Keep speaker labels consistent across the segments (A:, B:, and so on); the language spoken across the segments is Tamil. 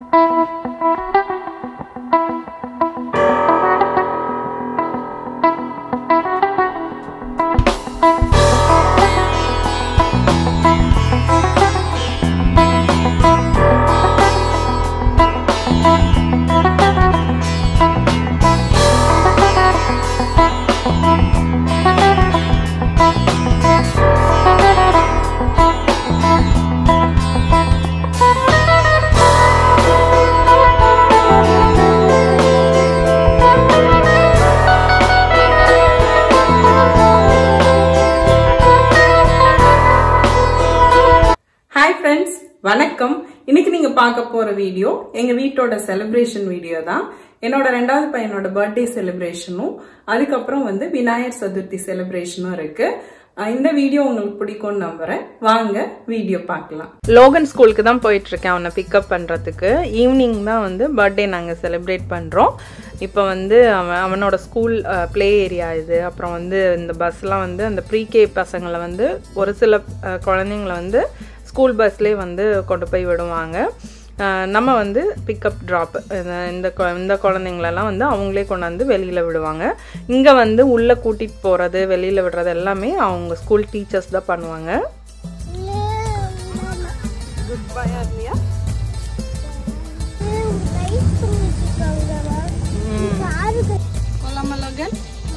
A: ஹாய் ஃப்ரெண்ட்ஸ் வணக்கம் இன்னைக்கு நீங்க பார்க்க போற வீடியோ எங்க வீட்டோட செலிப்ரேஷன் வீடியோ தான் என்னோட ரெண்டாவது பையனோட பர்த்டே செலிப்ரேஷனும் அதுக்கப்புறம் வந்து விநாயகர் சதுர்த்தி செலிப்ரேஷனும் இருக்கு அஹ் இந்த வீடியோ உங்களுக்கு பிடிக்கும்னு நம்புறேன் வாங்க வீடியோ பார்க்கலாம்
B: லோகன் ஸ்கூலுக்கு தான் போயிட்டு இருக்கேன் அவனை பிக்கப் பண்ணுறதுக்கு ஈவினிங் தான் வந்து பர்த்டே நாங்கள் செலிப்ரேட் பண்ணுறோம் இப்போ வந்து அவன் அவனோட ஸ்கூல் ப்ளே ஏரியா இது அப்புறம் வந்து இந்த பஸ்லாம் வந்து அந்த ப்ரீகே பசங்களை வந்து ஒரு சில அஹ், குழந்தைங்கள வந்து ஸ்கூல் பஸ்லேயே வந்து கொண்டு போய் விடுவாங்க அஹ், நம்ம வந்து பிக்கப் ட்ராப் இந்த கொ- இந்த குழந்தைங்களெல்லாம் வந்து அவங்களே கொண்டாந்து வெளியில் விடுவாங்க இங்கே வந்து உள்ளே கூட்டிகிட்டு போகிறது வெளியில் விடுறது எல்லாமே அவங்க ஸ்கூல் டீச்சர்ஸ் தான் பண்ணுவாங்க குட் பை ஆர்மியா போலாமா லோகன்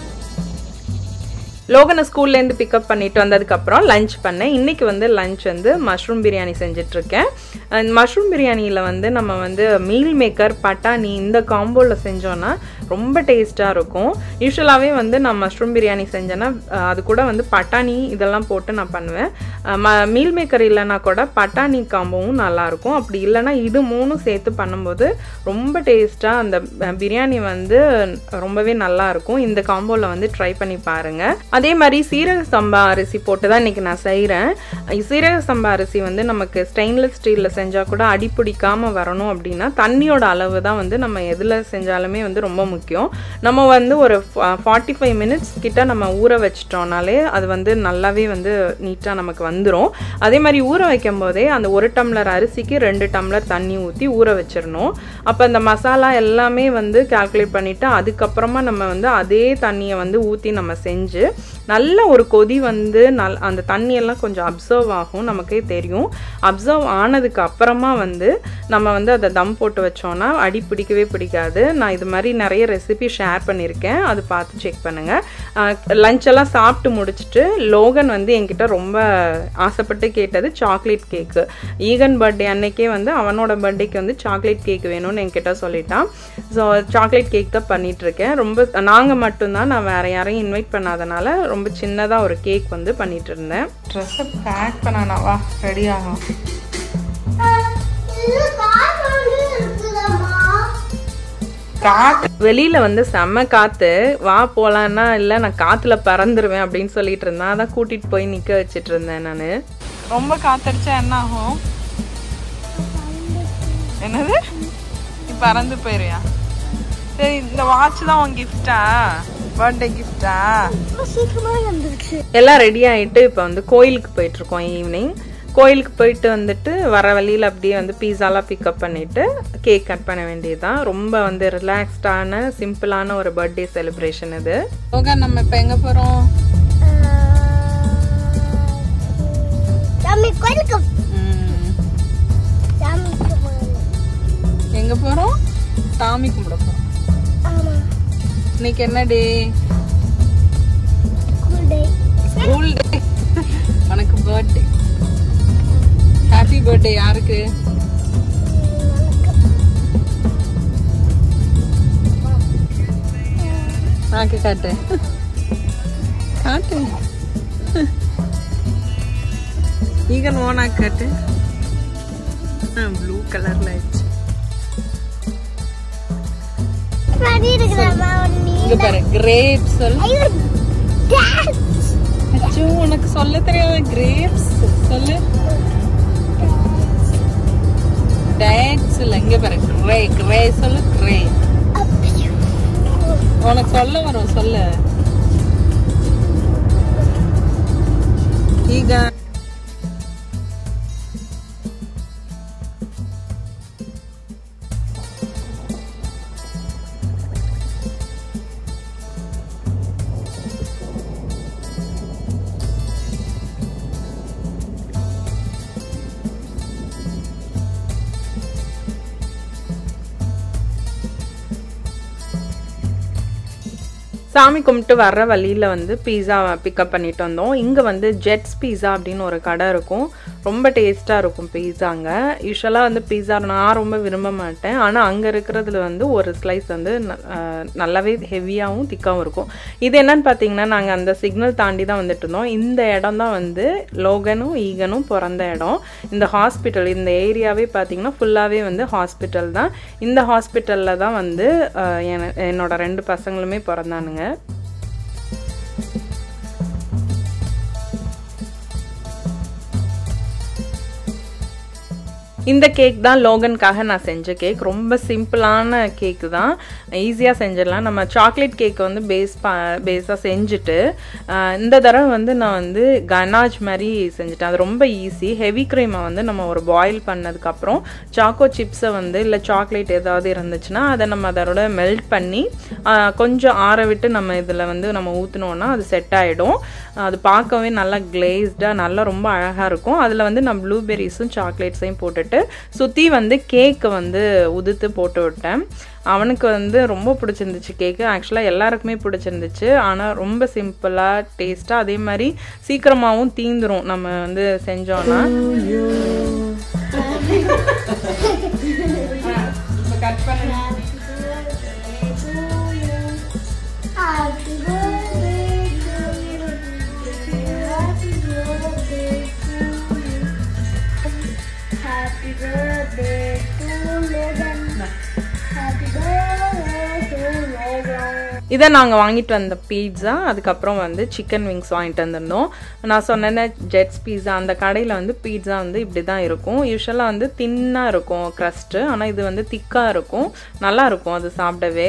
B: லோகனை ஸ்கூல்லேருந்து பிக்கப் பண்ணிட்டு வந்ததுக்கப்புறம் லஞ்ச் பண்ணேன் இன்றைக்கி வந்து லஞ்ச் வந்து மஷ்ரூம் பிரியாணி செஞ்சிட்ருக்கேன் மஷ்ரூம் பிரியாணியில் வந்து நம்ம வந்து மீல் மேக்கர் பட்டாணி இந்த காம்போவில் செஞ்சோன்னா ரொம்ப டேஸ்ட்டாக இருக்கும் யூஸ்வலாகவே வந்து நான் மஷ்ரூம் பிரியாணி செஞ்சேன்னா அஹ், அது கூட வந்து பட்டாணி இதெல்லாம் போட்டு நான் பண்ணுவேன் அஹ், ம மீல் மேக்கர் இல்லைன்னா கூட பட்டாணி காம்போவும் நல்லாயிருக்கும் அப்படி இல்லைன்னா இது மூணும் சேர்த்து பண்ணும்போது ரொம்ப டேஸ்ட்டாக அந்த அஹ், பிரியாணி வந்து ரொம்பவே நல்லா இருக்கும் இந்த காம்போவில் வந்து ட்ரை பண்ணி பாருங்க அதே மாதிரி சீரக சம்பா அரிசி போட்டு தான் இன்னைக்கு நான் செய்கிறேன் சீரக சம்பா அரிசி வந்து நமக்கு ஸ்டெயின்லெஸ் ஸ்டீலில் செஞ்சால் கூட அடி பிடிக்காம வரணும் அப்படின்னா தண்ணியோட அளவு தான் வந்து நம்ம எதில் செஞ்சாலுமே வந்து ரொம்ப முக்கியம் நம்ம வந்து ஒரு ஃபார்ட்டி ஃபைவ் மினிட்ஸ் கிட்ட நம்ம ஊற வச்சிட்டோம்னாலே அது வந்து நல்லாவே வந்து நீட்டாக நமக்கு வந்துடும் அதே மாதிரி ஊற வைக்கும் போதே அந்த ஒரு டம்ளர் அரிசிக்கு ரெண்டு டம்ளர் தண்ணி ஊற்றி ஊற வச்சிடணும் அப்போ அந்த மசாலா எல்லாமே வந்து கால்குலேட் பண்ணிவிட்டு அதுக்கப்புறமா நம்ம வந்து அதே தண்ணியை வந்து ஊற்றி நம்ம செஞ்சு நல்ல ஒரு கொதி வந்து நல் அந்த தண்ணியெல்லாம் கொஞ்சம் அப்சர்வ் ஆகும் நமக்கே தெரியும் அப்சர்வ் ஆனதுக்கு அப்புறமா வந்து நம்ம வந்து அதை தம் போட்டு வச்சோன்னா அடி பிடிக்கவே பிடிக்காது நான் இது மாதிரி நிறைய ரெசிபி ஷேர் பண்ணியிருக்கேன் அது பார்த்து செக் பண்ணுங்கள் லஞ்ச் எல்லாம் சாப்பிட்டு முடிச்சுட்டு லோகன் வந்து என்கிட்ட ரொம்ப ஆசைப்பட்டு கேட்டது சாக்லேட் கேக்கு ஈகன் பர்த்டே அன்னைக்கே வந்து அவனோட பர்த்டேக்கு வந்து சாக்லேட் கேக் வேணும்னு என்கிட்ட சொல்லிட்டான் ஸோ சாக்லேட் கேக் தான் பண்ணிட்டு இருக்கேன் ரொம்ப நாங்கள் மட்டும்தான் நான் வேற யாரையும் இன்வைட் பண்ணாதனால ரொம்ப சின்னதாக ஒரு கேக் வந்து பண்ணிட்டு இருந்தேன் ட்ரெஸ்ஸை பேக் பண்ணானாவா ரெடி ஆகும் காத்து வெளியில வந்து செம்ம காத்து வா போலான்னா இல்ல நான் காத்துல பறந்துருவேன் அப்படின்னு சொல்லிட்டு இருந்தேன் அதான் கூட்டிட்டு போய் நிக்க வச்சிட்டு இருந்தேன் நானு ரொம்ப காத்தடிச்சா என்ன ஆகும் என்னது நீ பறந்து போயிருவியா சரி இந்த வாட்ச் தான் உன் கிஃப்டா பர்த்டே கிஃப்டா எல்லாம் ரெடி ஆயிட்டு இப்போ வந்து கோயிலுக்கு போயிட்டு இருக்கோம் ஈவினிங் கோயிலுக்கு போயிட்டு வந்துட்டு வர வழியில் அப்படியே வந்து பீஸாலாம் பிக்கப் பண்ணிட்டு கேக் கட் பண்ண வேண்டியதுதான் ரொம்ப வந்து ரிலாக்ஸ்டான சிம்பிளான ஒரு பர்த்டே செலிப்ரேஷன் இது ஓகே நம்ம இப்போ எங்கே போகிறோம்
C: சாமி கோயிலுக்கு சாமிக்கு போகணும்
B: எங்கே போகிறோம் சாமி கும்பிட போகிறோம்
C: ஆமா
B: இன்னைக்கு என்ன day
C: school day
B: school day உனக்கு பர்த்டே ஹாப்பி பர்த்டே யாருக்கு நாக்கு காட்டு காட்டு ஈகன் ஓனா காட்டு ப்ளூ கலர்ல ஆயிடுச்சு
C: மாதிரி இருக்குதாம்மா நீ
B: இங்க பாரு கிரேப்ஸ் சொல்
C: ஐயோ டான்ஸ்
B: அச்சோ உனக்கு சொல்ல தெரியாத கிரேப்ஸ் சொல்லு டேட்ஸ் இல்ல இங்க பாரு கிரே கிரே சொல்லு கிரே உனக்கு சொல்ல வரும் சொல்லு ಈಗ சாமி கும்பிட்டு வர்ற வழியில் வந்து பீஸா பிக்கப் பண்ணிட்டு வந்தோம் இங்கே வந்து ஜெட்ஸ் பீஸா அப்படின்னு ஒரு கடை இருக்கும் ரொம்ப டேஸ்ட்டாக இருக்கும் பீஸாங்க யூஸ்வலாக வந்து பீஸா நான் ரொம்ப விரும்ப மாட்டேன் ஆனால் அங்கே இருக்கிறதுல வந்து ஒரு ஸ்லைஸ் வந்து ந- அஹ் நல்லாவே ஹெவியாகவும் திக்காகவும் இருக்கும் இது என்னன்னு பார்த்தீங்கன்னா நாங்கள் அந்த சிக்னல் தாண்டி தான் வந்துட்டு இருந்தோம் இந்த இடம் தான் வந்து லோகனும் ஈகனும் பிறந்த இடம் இந்த ஹாஸ்பிட்டல் இந்த ஏரியாவே பார்த்தீங்கன்னா ஃபுல்லாகவே வந்து ஹாஸ்பிட்டல் தான் இந்த ஹாஸ்பிட்டலில் தான் வந்து அஹ், என- என்னோட ரெண்டு பசங்களுமே பிறந்தானுங்க இந்த கேக் தான் லோகனுக்காக நான் செஞ்ச கேக் ரொம்ப சிம்பிளான கேக்கு தான் ஈஸியாக செஞ்சிடலாம் நம்ம சாக்லேட் கேக் வந்து பேஸ் பா பேஸாக செஞ்சுட்டு ஆஹ், இந்த தடவை வந்து நான் வந்து கனாஜ் மாதிரி செஞ்சுட்டேன் அது ரொம்ப ஈஸி ஹெவி க்ரீமை வந்து நம்ம ஒரு பாயில் பண்ணதுக்கப்புறம் சாக்கோ சிப்ஸை வந்து இல்லை சாக்லேட் ஏதாவது இருந்துச்சுன்னா அதை நம்ம அதோட மெல்ட் பண்ணி ஆஹ், கொஞ்சம் ஆற விட்டு நம்ம இதில் வந்து நம்ம ஊற்றினோன்னா அது செட் ஆகிடும் அது பார்க்கவே நல்லா கிளேஸ்டாக நல்லா ரொம்ப அழகாக இருக்கும் அதில் வந்து நான் ப்ளூபெரிஸும் சாக்லேட்ஸையும் போட்டுட்டு சுற்றி வந்து கேக்கை வந்து உதுத்து போட்டு விட்டேன் அவனுக்கு வந்து ரொம்ப பிடிச்சிருந்துச்சு கேக்கு ஆக்சுவலாக எல்லாருக்குமே பிடிச்சிருந்துச்சு ஆனால் ரொம்ப சிம்பிளாக டேஸ்ட்டாக அதே மாதிரி சீக்கிரமாகவும் தீந்துரும் நம்ம வந்து செஞ்சோன்னா
C: Happy birthday to you. Happy birthday to you. Happy birthday to Logan. Happy birthday to Logan.
B: இதை நாங்கள் வாங்கிட்டு வந்த பீட்சா அதுக்கப்புறம் வந்து சிக்கன் விங்ஸ் வாங்கிட்டு வந்திருந்தோம் நான் சொன்னேன்ன ஜெட்ஸ் பீட்சா அந்த கடையில் வந்து பீட்சா வந்து இப்படி தான் இருக்கும் யூஸ்வலாக வந்து தின்னாக இருக்கும் க்ரஸ்ட்டு ஆனால் இது வந்து திக்காக இருக்கும் நல்லா இருக்கும் அது சாப்பிடவே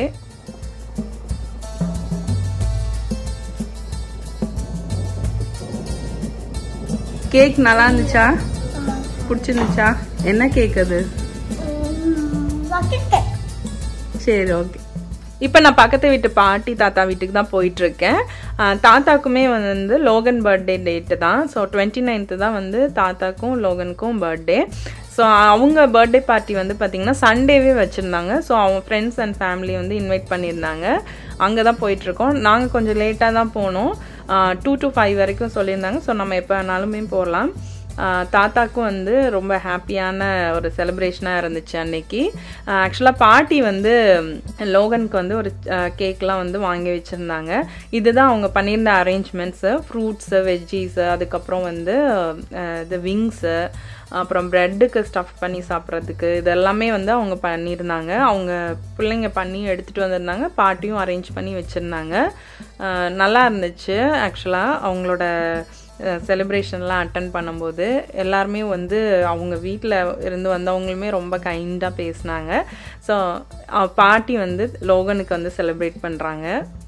A: கேக் நல்லா இருந்துச்சா பிடிச்சிருந்துச்சா என்ன கேக் அது
C: Bucket cake.
A: சரி ஓகே
B: இப்போ நான் பக்கத்து வீட்டு பாட்டி தாத்தா வீட்டுக்கு தான் போயிட்டுருக்கேன் தாத்தாக்குமே வந்து லோகன் பர்த்டே டேட்டு தான் ஸோ டுவெண்ட்டி நைன்த்து தான் வந்து தாத்தாக்கும் லோகனுக்கும் பர்த்டே ஸோ அவங்க பர்த்டே பார்ட்டி வந்து பார்த்திங்கன்னா சண்டேவே வச்சுருந்தாங்க ஸோ அவங்க ஃப்ரெண்ட்ஸ் அண்ட் ஃபேமிலி வந்து இன்வைட் பண்ணியிருந்தாங்க அங்கே தான் போயிட்டுருக்கோம் நாங்கள் கொஞ்சம் லேட்டாக தான் போனோம் டூ to ஃபைவ் வரைக்கும் சொல்லியிருந்தாங்க ஸோ நம்ம எப்போ வேணாலுமே போகலாம் ஆஹ் தாத்தாக்கும் வந்து ரொம்ப ஹாப்பியான ஒரு செலிப்ரேஷனாக இருந்துச்சு அன்னைக்கு ஆக்சுவலாக பாட்டி வந்து ம், லோகனுக்கு வந்து ஒரு கேக்லாம் வந்து வாங்கி வச்சுருந்தாங்க இதுதான் அவங்க பண்ணியிருந்த அரேஞ்ச்மெண்ட்ஸு ஃப்ரூட்ஸு வெஜ்ஜீஸு அதுக்கப்புறம் வந்து அஹ், இது விங்ஸு அப்புறம் ப்ரெட்டுக்கு ஸ்டஃப் பண்ணி சாப்பிட்றதுக்கு இதெல்லாமே வந்து அவங்க பண்ணியிருந்தாங்க அவங்க பிள்ளைங்க பண்ணி எடுத்துகிட்டு வந்திருந்தாங்க பாட்டியும் அரேஞ்ச் பண்ணி வச்சுருந்தாங்க நல்லா இருந்துச்சு ஆக்சுவலாக அவங்களோட செலிப்ரேஷன்லாம் அட்டன் பண்ணும்போது எல்லாருமே வந்து அவங்க வீட்டில் இருந்து வந்தவங்களுமே ரொம்ப கைண்டாக பேசினாங்க ஸோ பாட்டி வந்து லோகனுக்கு வந்து செலிப்ரேட் பண்ணுறாங்க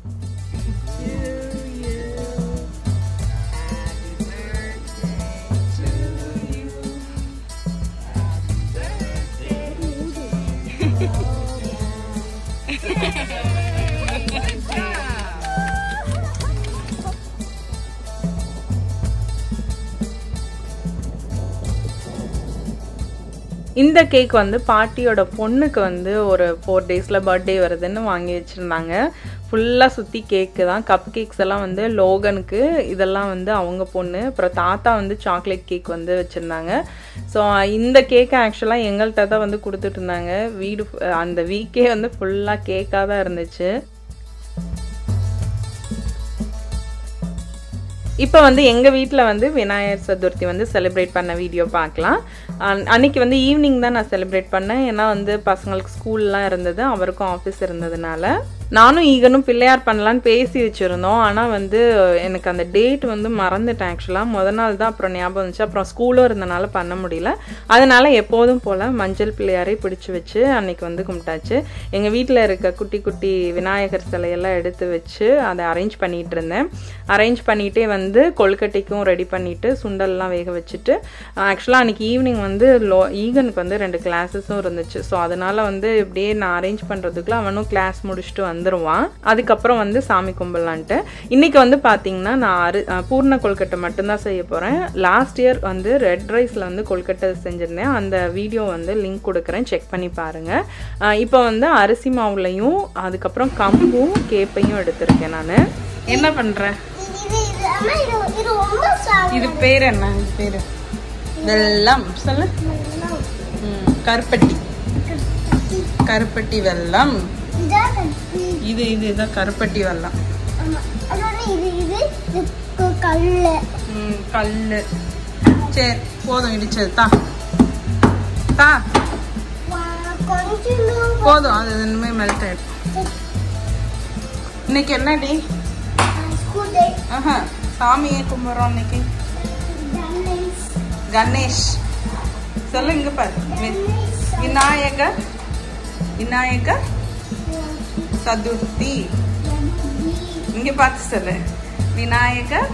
B: இந்த கேக் வந்து பாட்டியோட பொண்ணுக்கு வந்து ஒரு ஃபோர் டேஸில் பர்த்டே வருதுன்னு வாங்கி வச்சுருந்தாங்க ஃபுல்லாக சுற்றி கேக்கு தான் கப் கேக்ஸ் எல்லாம் வந்து லோகனுக்கு இதெல்லாம் வந்து அவங்க பொண்ணு அப்புறம் தாத்தா வந்து சாக்லேட் கேக் வந்து வச்சுருந்தாங்க ஸோ இந்த கேக்கை ஆக்சுவலாக எங்கள்கிட்ட தான் வந்து கொடுத்துட்டு இருந்தாங்க வீடு ஃபு- அந்த வீக்கே வந்து ஃபுல்லாக கேக்காக தான் இருந்துச்சு இப்போ வந்து எங்கள் வீட்டில் வந்து விநாயகர் சதுர்த்தி வந்து செலிப்ரேட் பண்ண வீடியோ பார்க்கலாம் அன்- அன்னைக்கு வந்து ஈவினிங் தான் நான் செலிப்ரேட் பண்ணேன் ஏன்னா வந்து பசங்களுக்கு ஸ்கூல்லாம் இருந்தது அவருக்கும் ஆஃபீஸ் இருந்ததுனால நானும் ஈகனும் பிள்ளையார் பண்ணலான்னு பேசி வச்சுருந்தோம் ஆனால் வந்து எனக்கு அந்த டேட் வந்து மறந்துட்டேன் ஆக்சுவலாக முத நாள் தான் அப்புறம் ஞாபகம் வந்துச்சு அப்புறம் ஸ்கூலும் இருந்தனால பண்ண முடியல அதனால எப்போதும் போல் மஞ்சள் பிள்ளையாரே பிடிச்சி வச்சு அன்னைக்கு வந்து கும்பிட்டாச்சு எங்கள் வீட்டில் இருக்க குட்டி குட்டி விநாயகர் சிலையெல்லாம் எடுத்து வச்சு அதை அரேஞ்ச் பண்ணிட்டு இருந்தேன் அரேஞ்ச் பண்ணிகிட்டே வந்து கொழுக்கட்டைக்கும் ரெடி பண்ணிட்டு சுண்டல்லாம் வேக வச்சுட்டு ஆக்சுவலாக அன்னைக்கு ஈவினிங் வந்து லோ ஈகனுக்கு வந்து ரெண்டு கிளாஸஸும் இருந்துச்சு ஸோ அதனால வந்து இப்படியே நான் அரேஞ்ச் பண்ணுறதுக்குள்ள அவனும் கிளாஸ் முடிச்சுட்டு வந்துடுவான் அதுக்கப்புறம் வந்து சாமி கும்பிடலான்ட்டு இன்னைக்கு வந்து பார்த்தீங்கன்னா நான் அரு அஹ் பூர்ண கொல்கட்டை மட்டும்தான் செய்ய போகிறேன் லாஸ்ட் இயர் வந்து ரெட் ரைஸில் வந்து கொல்கட்டை செஞ்சுருந்தேன் அந்த வீடியோ வந்து லிங்க் கொடுக்குறேன் செக் பண்ணி பாருங்கள் இப்போ வந்து அரிசி மாவுலையும் அதுக்கப்புறம் கம்பும் கேப்பையும் எடுத்திருக்கேன் நான் என்ன பண்ணுறேன்
C: இது இது அம்மா இது இது ரொம்ப சாப்பிடும்
A: இது பேர் என்ன இது பேரு வெல்லம் சொல்லு ம், கருப்பட்டி கருப்பட்டி வெல்லம்
C: இதான் கட்டி
A: இது இது இதான் கருப்பட்டி வெல்லம்
C: ஆமா அதோட இது இது இது க- கல்லு
A: ம், கல்லு சரி போதும் இடிச்சது தா தா
C: வா, கொஞ்சம்
A: போதும் அது இன்னுமே மெல்ட் ஆயிடும் இன்னைக்கு என்னடி
C: ஸ்கூட்டே
A: ஆஹா சாமியை கும்பிட்றோம் இன்னைக்கு
C: கணேஷ்
A: கணேஷ் சொல்லு இங்க பாரு வி- விநாயகர் விநாயகர் சதுர்த்தி இங்க பார்த்து சொல்லு விநாயகர்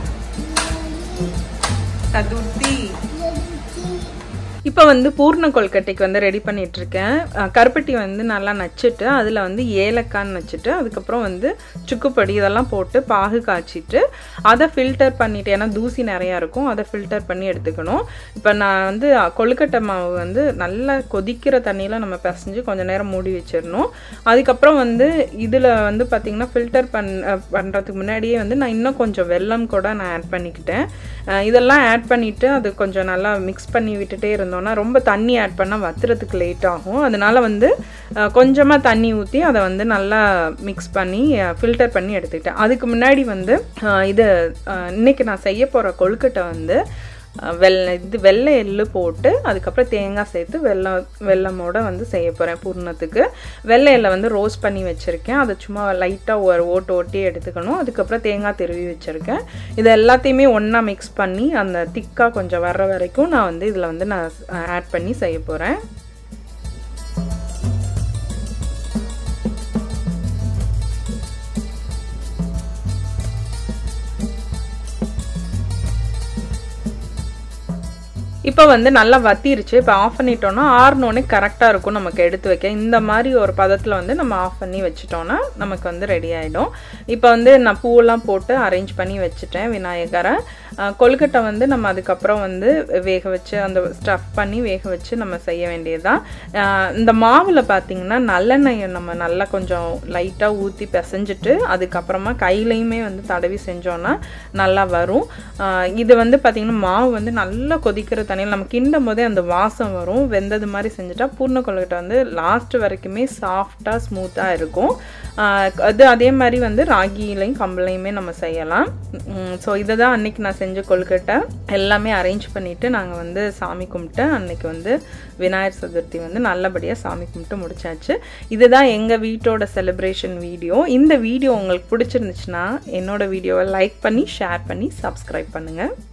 A: சதுர்த்தி
B: இப்போ வந்து பூர்ண கொல்கட்டைக்கு வந்து ரெடி பண்ணிட்டு இருக்கேன் அஹ் கருப்பட்டி வந்து நல்லா நச்சுட்டு அதில் வந்து ஏலக்காய் நச்சுட்டு அதுக்கப்புறம் வந்து சுக்குப்பொடி இதெல்லாம் போட்டு பாகு காய்ச்சிட்டு அதை ஃபில்டர் பண்ணிட்டு ஏன்னா தூசி நிறையா இருக்கும் அதை ஃபில்டர் பண்ணி எடுத்துக்கணும் இப்போ நான் வந்து அஹ், கொழுக்கட்டை மாவு வந்து நல்லா கொதிக்கிற தண்ணியில் நம்ம பிசைஞ்சு கொஞ்சம் நேரம் மூடி வச்சிடணும் அதுக்கப்புறம் வந்து இதில் வந்து பார்த்திங்கன்னா ஃபில்டர் பண் அஹ், பண்ணுறதுக்கு முன்னாடியே வந்து நான் இன்னும் கொஞ்சம் வெல்லம் கூட நான் ஆட் பண்ணிக்கிட்டேன் அஹ், இதெல்லாம் ஆட் பண்ணிவிட்டு அது கொஞ்சம் நல்லா மிக்ஸ் பண்ணி விட்டுட்டே இருந்தோம்னா ரொம்ப தண்ணி ஆட் பண்ணால் வத்துறதுக்கு லேட் ஆகும் அதனால வந்து கொஞ்சமாக தண்ணி ஊற்றி அதை வந்து நல்லா மிக்ஸ் பண்ணி ஃபில்டர் பண்ணி எடுத்துக்கிட்டேன் அதுக்கு முன்னாடி வந்து அஹ், இது அஹ், இன்னைக்கு நான் செய்ய போகிற கொழுக்கட்டை வந்து அஹ், வெள்ளை இது வெள்ளை எள்ளு போட்டு அதுக்கப்புறம் தேங்காய் சேர்த்து வெல்லம் வெல்லமோட வந்து செய்ய போகிறேன் பூர்ணத்துக்கு வெள்ளை எள்ளை வந்து ரோஸ்ட் பண்ணி வச்சுருக்கேன் அதை சும்மா லைட்டாக ஒரு ஓட்டு ஓட்டி எடுத்துக்கணும் அதுக்கப்புறம் தேங்காய் திருவி வச்சுருக்கேன் இது எல்லாத்தையுமே ஒன்றா மிக்ஸ் பண்ணி அந்த திக்காக கொஞ்சம் வர்ற வரைக்கும் நான் வந்து இதில் வந்து நான் ஆட் பண்ணி செய்ய போகிறேன் இப்போ வந்து நல்லா வத்திருச்சு இப்போ ஆஃப் பண்ணிட்டோம்னா ஆறுனோடனே கரெக்டாக இருக்கும் நமக்கு எடுத்து வைக்க இந்த மாதிரி ஒரு பதத்தில் வந்து நம்ம ஆஃப் பண்ணி வச்சிட்டோம்னா நமக்கு வந்து ரெடி ஆகிடும் இப்போ வந்து நான் பூவெல்லாம் போட்டு அரேஞ்ச் பண்ணி வச்சுட்டேன் விநாயகரை அஹ், கொழுக்கட்டை வந்து நம்ம அதுக்கப்புறம் வந்து வேக வச்சு அந்த ஸ்டஃப் பண்ணி வேக வச்சு நம்ம செய்ய வேண்டியதுதான் அஹ், இந்த மாவில் பார்த்தீங்கன்னா நல்லெண்ணெயை நம்ம நல்லா கொஞ்சம் லைட்டாக ஊற்றி பிசைஞ்சிட்டு அதுக்கப்புறமா கையிலையுமே வந்து தடவி செஞ்சோன்னா நல்லா வரும் அஹ், இது வந்து பார்த்திங்கன்னா மாவு வந்து நல்லா கொதிக்கிற தண்ணியில் நம்ம கிண்டும் போதே அந்த வாசம் வரும் வெந்தது மாதிரி செஞ்சுட்டா பூர்ண கொழுக்கட்டை வந்து லாஸ்ட் வரைக்குமே சாஃப்டாக ஸ்மூத்தாக இருக்கும் ஆஹ் அது அதே மாதிரி வந்து ராகிலையும் கம்பளையுமே நம்ம செய்யலாம் ஸோ இதை தான் அன்னைக்கு நான் செஞ்ச கொழுக்கட்டை எல்லாமே அரேஞ்ச் பண்ணிவிட்டு நாங்கள் வந்து சாமி கும்பிட்டு அன்னைக்கு வந்து விநாயகர் சதுர்த்தி வந்து நல்லபடியாக சாமி கும்பிட்டு முடிச்சாச்சு இதுதான் எங்கள் வீட்டோட செலிப்ரேஷன் வீடியோ இந்த வீடியோ உங்களுக்கு பிடிச்சிருந்துச்சுன்னா என்னோட வீடியோவை லைக் பண்ணி ஷேர் பண்ணி சப்ஸ்கிரைப் பண்ணுங்கள்